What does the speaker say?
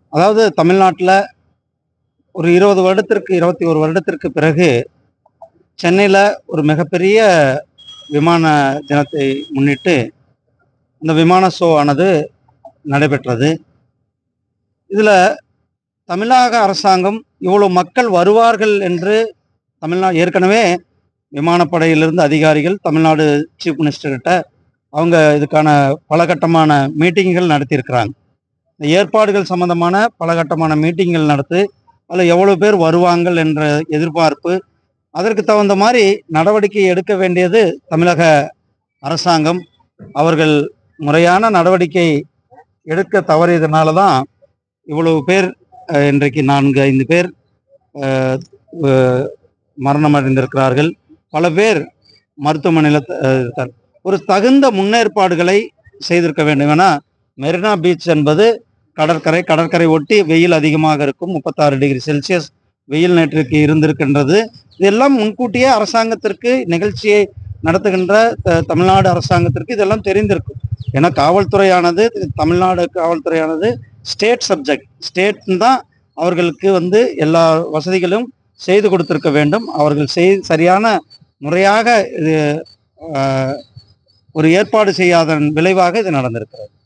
அதாவது தமிழ்நாட்டில் ஒரு இருபது வருடத்திற்கு இருபத்தி ஒரு வருடத்திற்கு பிறகு சென்னையில் ஒரு மிகப்பெரிய விமான தினத்தை முன்னிட்டு இந்த விமான ஷோ ஆனது நடைபெற்றது இதில் தமிழக அரசாங்கம் இவ்வளோ மக்கள் வருவார்கள் என்று தமிழ்நாடு ஏற்கனவே விமானப்படையிலிருந்து அதிகாரிகள் தமிழ்நாடு சீஃப் மினிஸ்டர்கிட்ட அவங்க இதுக்கான பல கட்டமான மீட்டிங்குகள் நடத்தியிருக்கிறாங்க இந்த ஏற்பாடுகள் சம்பந்தமான பல கட்டமான மீட்டிங்குகள் நடத்தி அதில் எவ்வளோ பேர் வருவாங்கள் என்ற எதிர்பார்ப்பு அதற்கு தகுந்த மாதிரி நடவடிக்கை எடுக்க வேண்டியது தமிழக அரசாங்கம் அவர்கள் முறையான நடவடிக்கை எடுக்க தவறியதுனால தான் இவ்வளவு பேர் அஹ், இன்றைக்கு நான்கு ஐந்து பேர் அஹ், அஹ், மரணம் அடைந்திருக்கிறார்கள் பல பேர் மருத்துவமனையில் இருக்கார் ஒரு தகுந்த முன்னேற்பாடுகளை செய்திருக்க வேண்டும் ஏன்னா மெரினா பீச் என்பது கடற்கரை கடற்கரை ஒட்டி வெயில் அதிகமாக இருக்கும் முப்பத்தாறு டிகிரி செல்சியஸ் வெயில் நேற்றுக்கு இருந்திருக்கின்றது இதெல்லாம் முன்கூட்டியே அரசாங்கத்திற்கு நிகழ்ச்சியை நடத்துகின்ற த- தமிழ்நாடு அரசாங்கத்திற்கு இதெல்லாம் தெரிந்திருக்கும் ஏன்னா காவல்துறையானது தமிழ்நாடு காவல்துறையானது ஸ்டேட் சப்ஜெக்ட் ஸ்டேட் தான் அவர்களுக்கு வந்து எல்லா வசதிகளும் செய்து கொடுத்திருக்க வேண்டும் அவர்கள் செய் சரியான முறையாக இது ஆஹ், ஒரு ஏற்பாடு செய்யாதன் விளைவாக இது நடந்திருக்கிறது